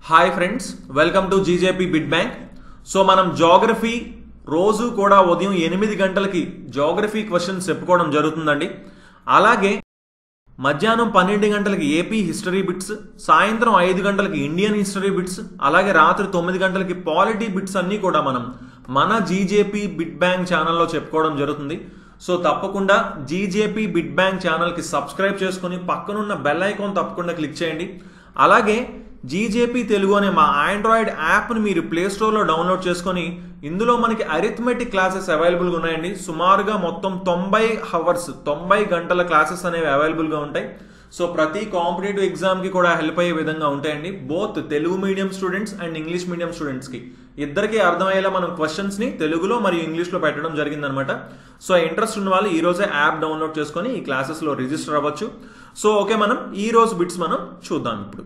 hi friends welcome to GJP bit bank so మనం geography రోజు కూడా ఉదయం ఎనిమిది గంటలకి జాగ్రఫీ క్వశ్చన్స్ చెప్పుకోవడం జరుగుతుందండి అలాగే మధ్యాహ్నం పన్నెండు గంటలకి ఏపీ హిస్టరీ బిట్స్ సాయంత్రం ఐదు గంటలకి ఇండియన్ హిస్టరీ బిట్స్ అలాగే రాత్రి తొమ్మిది గంటలకి పాలిటీ బిట్స్ అన్నీ కూడా మనం మన జీజేపీ బిడ్ బ్యాంక్ ఛానల్లో చెప్పుకోవడం జరుగుతుంది సో తప్పకుండా జీజేపీ బిడ్ బ్యాంక్ ఛానల్కి సబ్స్క్రైబ్ చేసుకుని పక్కనున్న బెల్ ఐకాన్ తప్పకుండా క్లిక్ చేయండి అలాగే జీజేపీ తెలుగు అనే మా ఆండ్రాయిడ్ యాప్ని మీరు ప్లే స్టోర్లో డౌన్లోడ్ చేసుకొని ఇందులో మనకి అరిథమెటిక్ క్లాసెస్ అవైలబుల్గా ఉన్నాయండి సుమారుగా మొత్తం తొంభై హవర్స్ తొంభై గంటల క్లాసెస్ అనేవి అవైలబుల్గా ఉంటాయి సో ప్రతి కాంపిటేటివ్ ఎగ్జామ్కి కూడా హెల్ప్ అయ్యే విధంగా ఉంటాయండి both Telugu medium students and English medium స్టూడెంట్స్కి ఇద్దరికి అర్థమయ్యేలా మనం క్వశ్చన్స్ని తెలుగులో మరియు ఇంగ్లీష్లో పెట్టడం జరిగిందనమాట సో ఇంట్రెస్ట్ ఉన్న వాళ్ళు ఈ రోజే యాప్ డౌన్లోడ్ చేసుకొని ఈ క్లాసెస్లో రిజిస్టర్ అవ్వచ్చు సో ఓకే మనం ఈ రోజు బిట్స్ మనం చూద్దాం ఇప్పుడు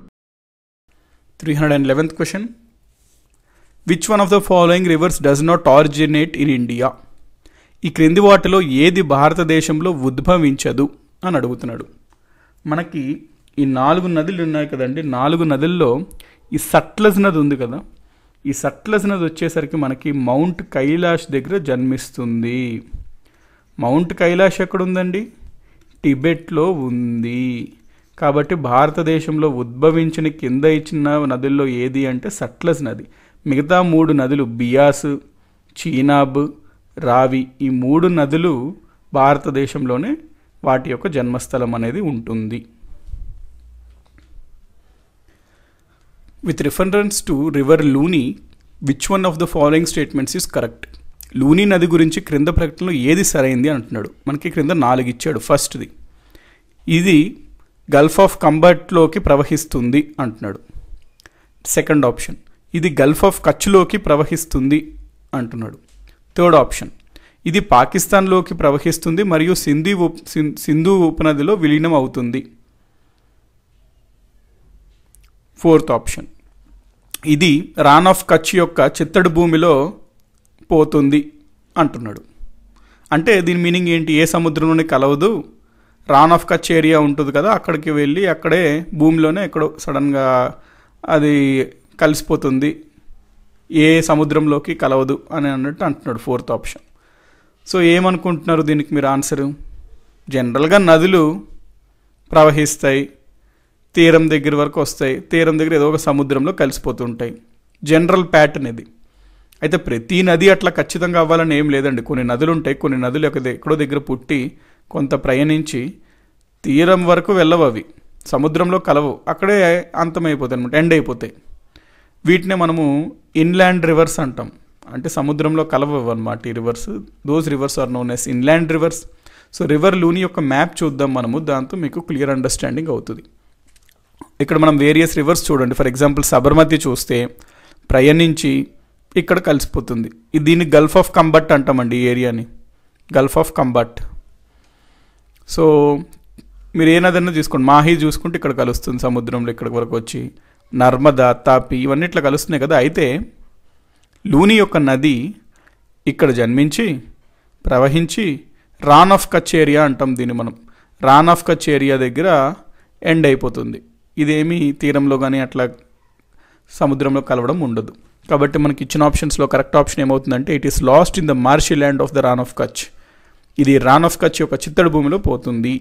311th question which one of the following rivers does not originate in India ఈ క్రింది వాటిలో ఏది భారతదేశంలో ఉద్భవించదు అని అడుగుతున్నాడు మనకి ఈ నాలుగు నదులు ఉన్నాయి కదండి నాలుగు నదుల్లో ఈ సట్లజ్ నది ఉంది కదా ఈ సట్లజ్ నది వచ్చేసరికి మనకి మౌంట్ కైలాష్ దగ్గర జన్మిస్తుంది మౌంట్ కైలాష్ ఎక్కడుందండి టిబెట్లో ఉంది కాబట్టి భారతదేశంలో ఉద్భవించిన కింద ఇచ్చిన నదుల్లో ఏది అంటే సట్లస్ నది మిగతా మూడు నదులు బియాస్ చీనాబ్ రావి ఈ మూడు నదులు భారతదేశంలోనే వాటి యొక్క జన్మస్థలం అనేది ఉంటుంది with reference to river Luni which one of the following statements is correct Luni నది గురించి క్రింద ప్రకటనలో ఏది సరైంది అంటున్నాడు మనకి క్రింద నాలుగు ఇచ్చాడు ఫస్ట్ది ఇది గల్ఫ్ ఆఫ్ కంబర్ట్లోకి ప్రవహిస్తుంది అంటున్నాడు సెకండ్ ఆప్షన్ ఇది గల్ఫ్ ఆఫ్ కచ్లోకి ప్రవహిస్తుంది అంటున్నాడు థర్డ్ ఆప్షన్ ఇది పాకిస్తాన్లోకి ప్రవహిస్తుంది మరియు సింధు ఉప్ సిం- సింధు ఉపనదిలో విలీనం అవుతుంది ఫోర్త్ ఆప్షన్ ఇది రాన్ ఆఫ్ కచ్ యొక్క చిత్తడి భూమిలో పోతుంది అంటున్నాడు అంటే దీని మీనింగ్ ఏంటి ఏ సముద్రంలోనే కలవదు రాన్ ఆఫ్ కచ్ ఏరియా ఉంటుంది కదా అక్కడికి వెళ్ళి అక్కడే భూమిలోనే ఎక్కడో సడన్గా అది కలిసిపోతుంది ఏ సముద్రంలోకి కలవదు అని అన్నట్టు అంటున్నాడు ఫోర్త్ ఆప్షన్ సో ఏమనుకుంటున్నారు దీనికి మీరు ఆన్సరు జనరల్గా నదులు ప్రవహిస్తాయి తీరం దగ్గర వరకు వస్తాయి తీరం దగ్గర ఏదో ఒక సముద్రంలో కలిసిపోతుంటాయి జనరల్ ప్యాటర్న్ ఇది అయితే ప్రతి నది అట్లా ఖచ్చితంగా అవ్వాలని ఏం లేదండి కొన్ని నదులు ఉంటాయి కొన్ని నదులు ఒక ద- ఎక్కడో దగ్గర పుట్టి కొంత ప్రయాణించి తీరం వరకు వెళ్ళవు అవి సముద్రంలో కలవు అక్కడే అంతమైపోతాయి అనమాట ఎండ్ అయిపోతాయి వీటినే మనము ఇన్లాండ్ రివర్స్ అంటాం అంటే సముద్రంలో కలవవు అనమాట ఈ rivers those rivers are known as inland rivers so river Luni యొక్క మ్యాప్ చూద్దాం మనము దాంతో మీకు క్లియర్ అండర్స్టాండింగ్ అవుతుంది ఇక్కడ మనం వేరియస్ రివర్స్ చూడండి ఫర్ ఎగ్జాంపుల్ సబర్మతి చూస్తే ప్రయాణించి ఇక్కడ కలిసిపోతుంది ఇది దీన్ని గల్ఫ్ ఆఫ్ కంబట్ అంటామండి ఈ ఏరియాని గల్ఫ్ ఆఫ్ కంబట్ సో మీరు ఏ నదన్నా చూసుకోండి మాహీ చూసుకుంటే ఇక్కడ కలుస్తుంది సముద్రంలో ఇక్కడి వరకు వచ్చి నర్మదా తాపి ఇవన్నీ ఇట్లా కలుస్తున్నాయి కదా అయితే లూని యొక్క నది ఇక్కడ జన్మించి ప్రవహించి రాన్ ఆఫ్ కచ్ ఏరియా అంటాం దీన్ని మనం రాన్ ఆఫ్ కచ్ ఏరియా దగ్గర ఎండ్ అయిపోతుంది ఇదేమీ తీరంలో కానీ అట్లా సముద్రంలో కలవడం ఉండదు కాబట్టి మనకి ఇచ్చిన ఆప్షన్స్లో కరెక్ట్ ఆప్షన్ ఏమవుతుందంటే it is lost in the marshy land of the Rann of Kutch ఇది రాన్ ఆఫ్ కచ్ యొక్క చిత్తడి భూమిలో పోతుంది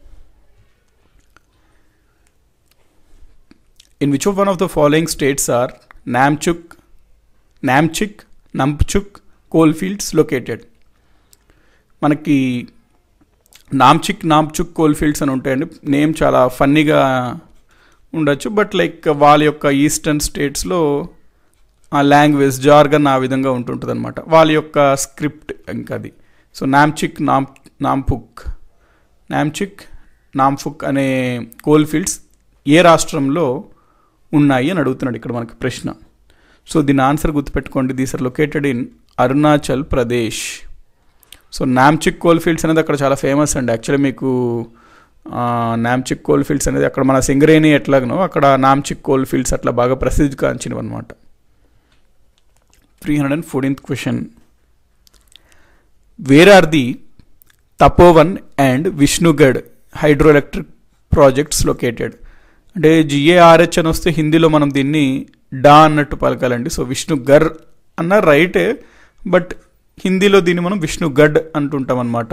in which of one of the following states are Namchuk Namchik Namphuk coal fields located మనకి నామ్చిక్ నామ్చుక్ కోల్ ఫీల్డ్స్ అని ఉంటాయండి నేమ్ చాలా ఫన్నీగా ఉండొచ్చు బట్ లైక్ వాళ్ళ యొక్క ఈస్టర్న్ స్టేట్స్లో ఆ లాంగ్వేజ్ జార్గన్ ఆ విధంగా ఉంటుంటుంది అనమాట వాళ్ళ యొక్క స్క్రిప్ట్ ఇంకా అది సో నామ్చిక్ నామ్ నాంపుక్ నామ్చిక్ నాంఫుక్ అనే కోల్ ఫీల్డ్స్ ఏ రాష్ట్రంలో ఉన్నాయి అని అడుగుతున్నాడు ఇక్కడ మనకి ప్రశ్న సో దీని ఆన్సర్ గుర్తుపెట్టుకోండి these are located in Arunachal Pradesh so Namchik coal fields అనేది అక్కడ చాలా ఫేమస్ అండి యాక్చువల్లీ మీకు ఆ, నామ్చిక్ కోల్ ఫీల్డ్స్ అనేది అక్కడ మన సింగరేణి ఎట్లాగనో అక్కడ నామ్చిక్ కోల్ ఫీల్డ్స్ అట్లా బాగా ప్రసిద్ధి కాంచినవి అనమాట three hundred and fourteenth question where are the Tapovan and Vishnugad hydro electric projects located అంటే జిఏఆర్హెచ్ అని వస్తే హిందీలో మనం దీన్ని డా అన్నట్టు పలకాలండి సో విష్ణు గర్ అన్న రైటే బట్ హిందీలో దీన్ని మనం విష్ణు గడ్ అంటుంటాం అనమాట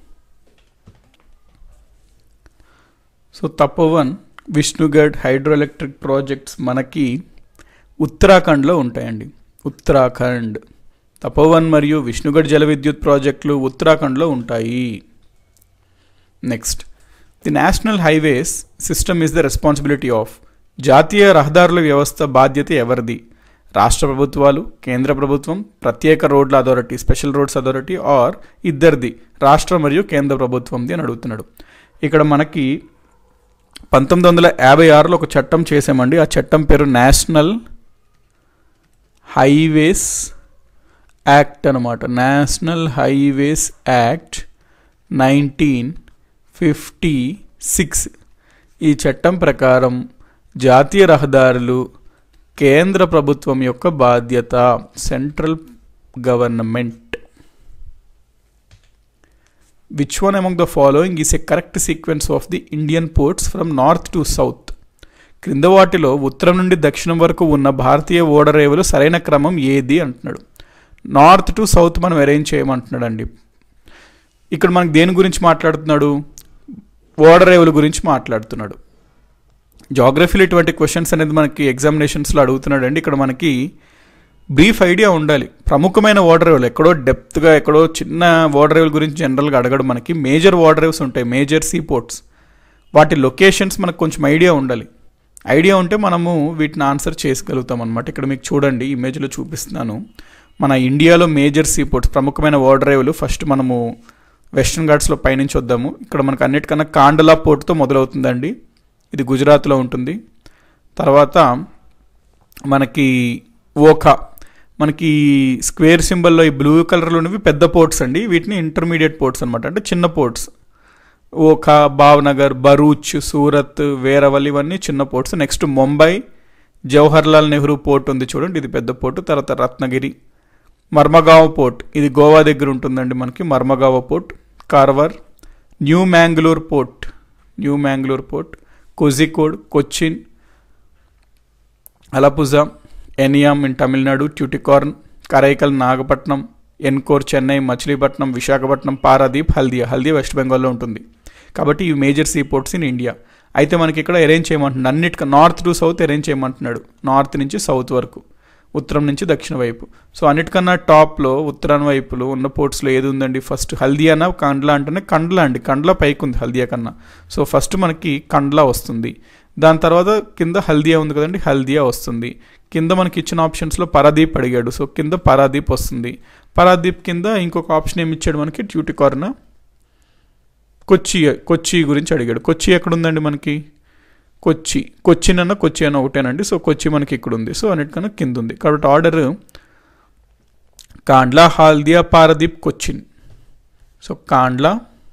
so Tapovan Vishnugad hydro electric projects మనకి ఉత్తరాఖండ్లో ఉంటాయండి ఉత్తరాఖండ్ తపోవన్ మరియు విష్ణుగఢ్ జల విద్యుత్ ప్రాజెక్టులు ఉత్తరాఖండ్లో ఉంటాయి next the national highways system is the responsibility of జాతీయ రహదారుల వ్యవస్థ బాధ్యత ఎవరిది రాష్ట్ర ప్రభుత్వాలు కేంద్ర ప్రభుత్వం ప్రత్యేక రోడ్ల authority special roads authority are ఇద్దరిది రాష్ట్ర మరియు కేంద్ర ప్రభుత్వంది అని అడుగుతున్నాడు ఇక్కడ మనకి పంతొమ్మిది వందల యాభై ఆరులో ఒక చట్టం చేసామండి ఆ చట్టం పేరు నేషనల్ హైవేస్ యాక్ట్ అనమాట national highways act nineteen fifty six ఈ చట్టం ప్రకారం జాతీయ రహదారులు కేంద్ర ప్రభుత్వం యొక్క బాధ్యత central government which one among the following is a correct sequence of the Indian ports from north to south క్రింద వాటిలో ఉత్తరం నుండి దక్షిణం వరకు ఉన్న భారతీయ ఓడరేవులు సరైన క్రమం ఏది అంటున్నాడు నార్త్ టు సౌత్ మనం అరేంజ్ చేయమంటున్నాడు అండి ఇక్కడ మనకు దేని గురించి మాట్లాడుతున్నాడు ఓడరేవుల గురించి మాట్లాడుతున్నాడు జాగ్రఫీలో ఇటువంటి క్వశ్చన్స్ అనేది మనకి ఎగ్జామినేషన్స్లో అడుగుతున్నాడు అండి ఇక్కడ మనకి బ్రీఫ్ ఐడియా ఉండాలి ప్రముఖమైన వాటర్ రేవులు ఎక్కడో డెప్త్గా ఎక్కడో చిన్న వాటర్ రేవుల గురించి జనరల్గా అడగడం మనకి మేజర్ వాటర్ రేవ్స్ ఉంటాయి మేజర్ సీ పోర్ట్స్ వాటి లొకేషన్స్ మనకు కొంచెం ఐడియా ఉండాలి ఐడియా ఉంటే మనము వీటిని ఆన్సర్ చేసుకోగలుగుతాం అనమాట ఇక్కడ మీకు చూడండి ఇమేజ్లో చూపిస్తున్నాను మన ఇండియాలో మేజర్ సీ పోర్ట్స్ ప్రముఖమైన వాటర్ రేవులు ఫస్ట్ మనము వెస్ట్రన్ ఘాట్స్లో పైనుంచి వద్దాము ఇక్కడ మనకు అన్నిటికన్నా కాండలా పోర్ట్తో మొదలవుతుందండి ఇది గుజరాత్లో ఉంటుంది తర్వాత మనకి ఓఖా మనకి స్క్వేర్ సింబల్లో ఈ బ్లూ కలర్లో ఉన్నవి పెద్ద పోర్ట్స్ అండి వీటిని ఇంటర్మీడియట్ పోర్ట్స్ అనమాట అంటే చిన్న పోర్ట్స్ ఓఖా భావ్నగర్ బరూచ్ సూరత్ వేరవల్ ఇవన్నీ చిన్న ports next Mumbai Jawaharlal Nehru port ఉంది చూడండి ఇది పెద్ద పోర్ట్ తర్వాత రత్నగిరి మర్మగావ్ పోర్ట్ ఇది గోవా దగ్గర ఉంటుందండి మనకి Marmagao port Karwar new Mangalore port new Mangalore port Kozhikode Cochin Alappuzha ఎనియామ్ ఇన్ తమిళనాడు ట్యూటికార్న్ కరైకల్ నాగపట్నం ఎన్కోర్ చెన్నై మచిలీపట్నం విశాఖపట్నం పారాదీప్ హల్దియా హల్దియా వెస్ట్ బెంగాల్లో ఉంటుంది కాబట్టి ఈ major sea ports in India అయితే మనకి ఇక్కడ అరేంజ్ చేయమంటున్నాడు అన్నిటికీ నార్త్ టు సౌత్ అరేంజ్ చేయమంటున్నాడు నార్త్ నుంచి సౌత్ వరకు ఉత్తరం నుంచి దక్షిణ వైపు సో అన్నిటికన్నా టాప్లో ఉత్తరాన వైపులో ఉన్న పోర్ట్స్లో ఏది ఉందండి ఫస్ట్ హల్దియానా కండ్లా అంటేనే కండ్లా అండి కండ్లా పైకి ఉంది హల్దియా కన్నా సో ఫస్ట్ మనకి కండ్లా వస్తుంది దాని తర్వాత కింద హల్దియా ఉంది కదండి హల్దియా వస్తుంది కింద మనకి ఇచ్చిన ఆప్షన్స్లో పరాదీప్ అడిగాడు సో కింద పరాదీప్ వస్తుంది పరాదీప్ కింద ఇంకొక ఆప్షన్ ఏమి ఇచ్చాడు మనకి ట్యూటికార్న కొచ్చి కొచ్చి గురించి అడిగాడు కొచ్చి ఎక్కడ ఉందండి మనకి కొచ్చి కొచ్చిన్ అన్న కొచ్చి అన్న ఒకటేనండి సో కొచ్చి మనకి ఇక్కడ ఉంది సో అన్నిటికన్నా కింద ఉంది కాబట్టి ఆర్డర్ కాండ్లా హాల్దియా పారదీప్ కొచ్చిన్ సో కాండ్లా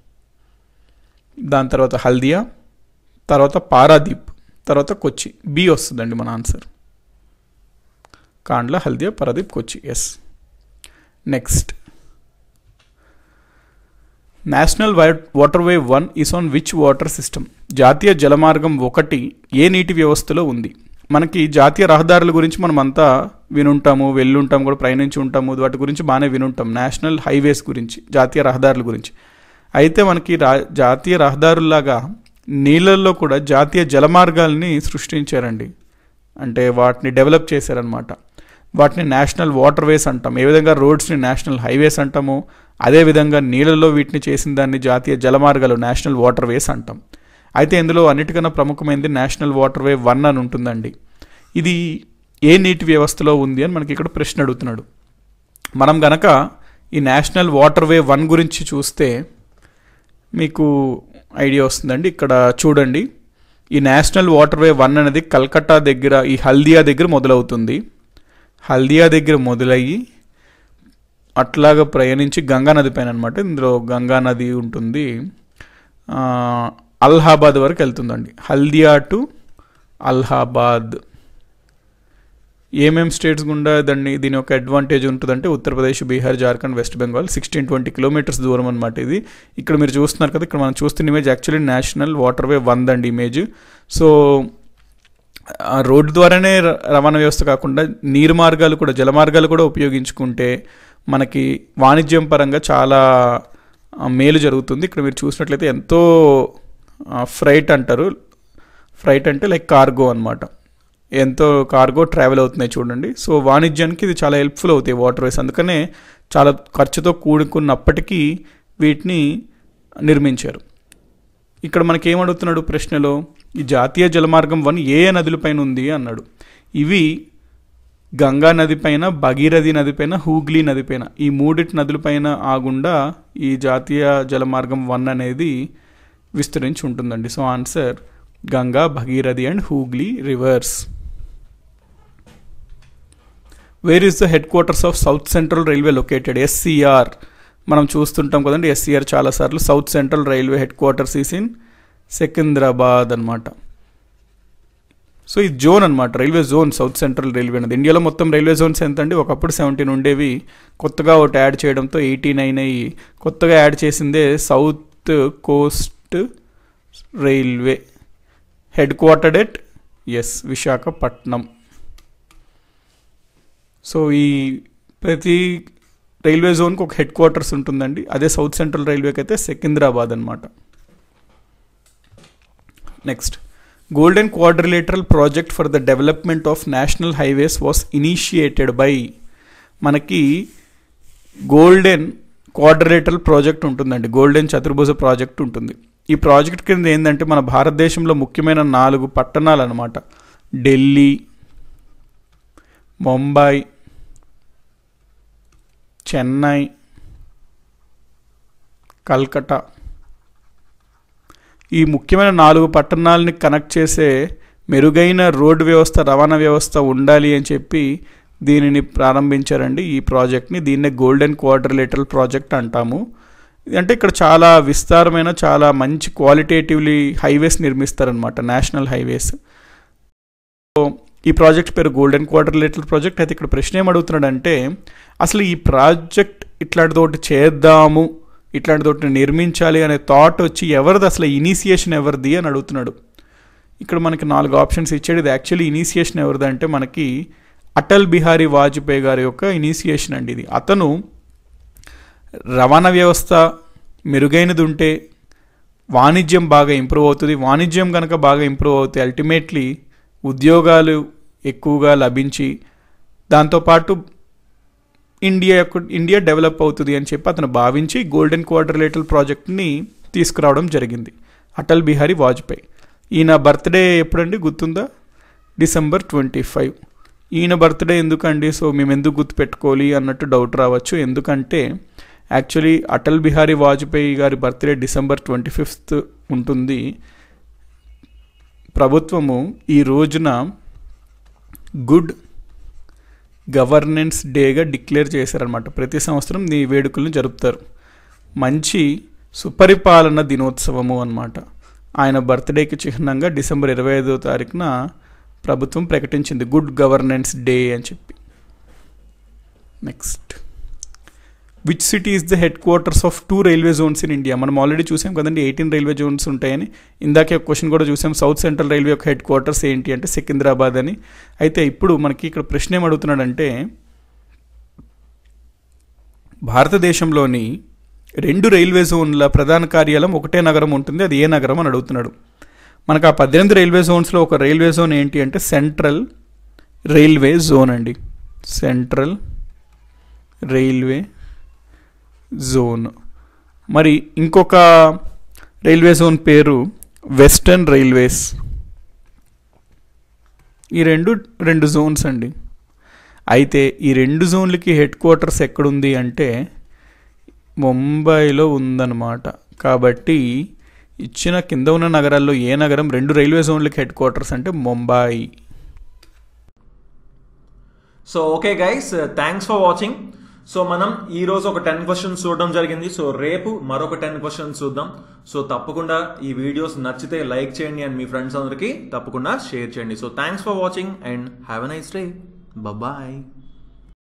దాని తర్వాత హల్దియా తర్వాత పారాదీప్ తర్వాత కొచ్చి బి వస్తుందండి మన answer Kandla Haldia Paradip Kochi yes next national waterway one is on which water system జాతీయ జలమార్గం ఒకటి ఏ నీటి వ్యవస్థలో ఉంది మనకి జాతీయ రహదారుల గురించి మనం అంతా వినుంటాము వెళ్ళుంటాము కూడా ప్రయాణించి ఉంటాము వాటి గురించి బాగానే వినుంటాం నేషనల్ హైవేస్ గురించి జాతీయ రహదారుల గురించి అయితే మనకి రా జాతీయ రహదారుల్లాగా నీళ్ళల్లో కూడా జాతీయ జలమార్గాల్ని సృష్టించారండి అంటే వాటిని డెవలప్ చేశారనమాట వాటిని నేషనల్ వాటర్ వేస్ అంటాం ఏ విధంగా రోడ్స్ని నేషనల్ హైవేస్ అంటామో అదేవిధంగా నీళ్ళలో వీటిని చేసిన దాన్ని జాతీయ జలమార్గాలు నేషనల్ వాటర్ వేస్ అంటాం అయితే ఇందులో అన్నిటికన్నా ప్రముఖమైనది నేషనల్ వాటర్ వే వన్ అని ఉంటుందండి ఇది ఏ నీటి వ్యవస్థలో ఉంది అని మనకి ఇక్కడ ప్రశ్న అడుగుతున్నాడు మనం గనక ఈ నేషనల్ వాటర్ వే వన్ గురించి చూస్తే మీకు ఐడియా వస్తుందండి ఇక్కడ చూడండి ఈ నేషనల్ వాటర్ వే వన్ అనేది కల్కట్టా దగ్గర ఈ హల్దియా దగ్గర మొదలవుతుంది హల్దియా దగ్గర మొదలయ్యి అట్లాగా ప్రయాణించి గంగా నది పైన అనమాట ఇందులో గంగా నది ఉంటుంది అల్హాబాద్ వరకు వెళ్తుందండి హల్దియా టు అల్హాబాద్ ఏమేం స్టేట్స్ గుండా దాన్ని దీని యొక్క అడ్వాంటేజ్ ఉంటుందంటే Uttar Pradesh Bihar Jharkhand west Bengal sixteen twenty kilometres దూరం అనమాట ఇది ఇక్కడ మీరు చూస్తున్నారు కదా ఇక్కడ మనం చూస్తున్న image actually national waterway one అండి ఇమేజ్ సో ఆ రోడ్డు ద్వారానే ర- రవాణా వ్యవస్థ కాకుండా నీరు మార్గాలు కూడా జల మార్గాలు కూడా ఉపయోగించుకుంటే మనకి వాణిజ్యం పరంగా చాలా ఆ, మేలు జరుగుతుంది ఇక్కడ మీరు చూసినట్లయితే ఎంతో ఫ్రైట్ అంటారు ఫ్రైట్ అంటే లైక్ కార్గో అన్నమాట ఎంతో కార్గో ట్రావెల్ అవుతున్నాయి చూడండి సో వాణిజ్యానికి ఇది చాలా హెల్ప్ఫుల్ అవుతాయి వాటర్ వేస్ అందుకనే చాలా ఖర్చుతో కూడుకున్నప్పటికీ వీటిని నిర్మించారు ఇక్కడ మనకి ఏమడుగుతున్నాడు ప్రశ్నలో ఈ జాతీయ జలమార్గం వన్ ఏ ఏ నదులపైన ఉంది అన్నాడు ఇవి గంగా నది పైన భగీరథి నది పైన హూగ్లీ నది పైన ఈ మూడిటి నదులపైన ఆగుండా ఈ జాతీయ జలమార్గం వన్ అనేది విస్తరించి ఉంటుందండి so answer Ganga Bhagirathi and Hooghly rivers where is the headquarters of south central railway located SCR మనం చూస్తుంటాం కదండి ఎస్సీఆర్ చాలాసార్లు south central railway headquarters is in Secunderabad అనమాట సో ఈ జోన్ అనమాట railway zone south central railway అనేది ఇండియాలో మొత్తం రైల్వే జోన్స్ ఎంత అండి ఒకప్పుడు సెవెంటీన్ ఉండేవి కొత్తగా ఒకటి యాడ్ చేయడంతో ఎయిటీ నైన్ అయ్యి కొత్తగా యాడ్ చేసిందే south coast railway headquartered at ఎస్ విశాఖపట్నం సో ఈ ప్రతి రైల్వే జోన్కి ఒక హెడ్ క్వార్టర్స్ ఉంటుందండి అదే సౌత్ సెంట్రల్ రైల్వేకి అయితే సికింద్రాబాద్ అనమాట next golden quadrilateral project for the development of national highways was initiated by మనకి గోల్డెన్ క్వాడ్రిలేటరల్ ప్రాజెక్ట్ ఉంటుందండి గోల్డెన్ చతుర్భుజ ప్రాజెక్ట్ ఉంటుంది ఈ ప్రాజెక్ట్ కింద ఏంటంటే మన భారతదేశంలో ముఖ్యమైన నాలుగు పట్టణాలు అనమాట ఢిల్లీ ముంబై చెన్నై కల్కటా ఈ ముఖ్యమైన నాలుగు పట్టణాలని కనెక్ట్ చేసే మెరుగైన రోడ్డు వ్యవస్థ రవాణా వ్యవస్థ ఉండాలి అని చెప్పి దీనిని ప్రారంభించారండి ఈ ప్రాజెక్ట్ని దీన్నే గోల్డెన్ క్వాడ్రిలేటరల్ ప్రాజెక్ట్ అంటాము అంటే ఇక్కడ చాలా విస్తారమైన చాలా మంచి క్వాలిటేటివ్లీ హైవేస్ నిర్మిస్తారనమాట నేషనల్ హైవేస్ సో ఈ ప్రాజెక్ట్ పేరు గోల్డెన్ క్వార్టర్లేటల్ ప్రాజెక్ట్ అయితే ఇక్కడ ప్రశ్న ఏం అడుగుతున్నాడంటే అసలు ఈ ప్రాజెక్ట్ ఇట్లాంటిది ఒకటి చేద్దాము ఇట్లాంటిది ఒకటి నిర్మించాలి అనే థాట్ వచ్చి ఎవరిది అసలు ఇనిషియేషన్ ఎవరిది అని అడుగుతున్నాడు ఇక్కడ మనకి నాలుగు ఆప్షన్స్ ఇచ్చాడు ఇది యాక్చువల్లీ ఇనిషియేషన్ ఎవరిది అంటే మనకి అటల్ బిహారీ వాజ్పేయి గారి యొక్క ఇనిషియేషన్ అండి ఇది అతను రవాణా వ్యవస్థ మెరుగైనది ఉంటే వాణిజ్యం బాగా ఇంప్రూవ్ అవుతుంది వాణిజ్యం కనుక బాగా ఇంప్రూవ్ అవుతాయి అల్టిమేట్లీ ఉద్యోగాలు ఎక్కువగా లభించి దాంతోపాటు ఇండియా యొక్క ఇండియా డెవలప్ అవుతుంది అని చెప్పి అతను భావించి గోల్డెన్ క్వార్టర్లేటల్ ప్రాజెక్ట్ని తీసుకురావడం జరిగింది అటల్ బిహారీ వాజ్పేయి ఈయన బర్త్డే ఎప్పుడండి గుర్తుందా డిసెంబర్ ట్వంటీ ఫైవ్ ఈయన బర్త్డే ఎందుకండి సో మేము ఎందుకు గుర్తుపెట్టుకోవాలి అన్నట్టు డౌట్ రావచ్చు ఎందుకంటే యాక్చువల్లీ అటల్ బిహారీ వాజ్పేయి గారి బర్త్డే డిసెంబర్ ట్వంటీ ఫిఫ్త్ ఉంటుంది ప్రభుత్వము ఈ రోజున గుడ్ గవర్నెన్స్ డేగా డిక్లేర్ చేశారనమాట ప్రతి సంవత్సరం ఈ వేడుకలను జరుపుతారు మంచి సుపరిపాలన దినోత్సవము అన్నమాట ఆయన బర్త్డేకి చిహ్నంగా డిసెంబర్ ఇరవై ఐదో తారీఖున ప్రభుత్వం ప్రకటించింది గుడ్ గవర్నెన్స్ డే అని చెప్పి next which city is the headquarters of two railway zones in India మనం ఆల్రెడీ చూసాం కదండి ఎయిటీన్ రైల్వే జోన్స్ ఉంటాయని ఇందాకే ఒక క్వశ్చన్ కూడా చూసాం సౌత్ సెంట్రల్ రైల్వే యొక్క హెడ్ క్వార్టర్స్ ఏంటి అంటే సికింద్రాబాద్ అని అయితే ఇప్పుడు మనకి ఇక్కడ ప్రశ్న ఏం అడుగుతున్నాడంటే భారతదేశంలోని రెండు రైల్వే జోన్ల ప్రధాన కార్యాలయం ఒకటే నగరం ఉంటుంది అది ఏ నగరం అని అడుగుతున్నాడు మనకు ఆ పద్దెనిమిది రైల్వే జోన్స్లో ఒక రైల్వే జోన్ ఏంటి అంటే సెంట్రల్ రైల్వే జోన్ అండి సెంట్రల్ రైల్వే జోన్ మరి ఇంకొక రైల్వే జోన్ పేరు వెస్టర్న్ రైల్వేస్ ఈ రెండు రెండు జోన్స్ అండి అయితే ఈ రెండు జోన్లకి హెడ్ క్వార్టర్స్ ఎక్కడుంది అంటే ముంబైలో ఉందన్నమాట కాబట్టి ఇచ్చిన కింద ఉన్న నగరాల్లో ఏ నగరం రెండు రైల్వే జోన్లకి హెడ్ క్వార్టర్స్ అంటే Mumbai so okay guys thanks for watching so మనం ఈ రోజు ఒక టెన్ క్వశ్చన్స్ చూడడం జరిగింది సో రేపు మరొక టెన్ క్వశ్చన్స్ చూద్దాం సో తప్పకుండా ఈ వీడియోస్ నచ్చితే లైక్ చేయండి అండ్ మీ ఫ్రెండ్స్ అందరికీ తప్పకుండా షేర్ చేయండి so thanks for watching and have a nice day bye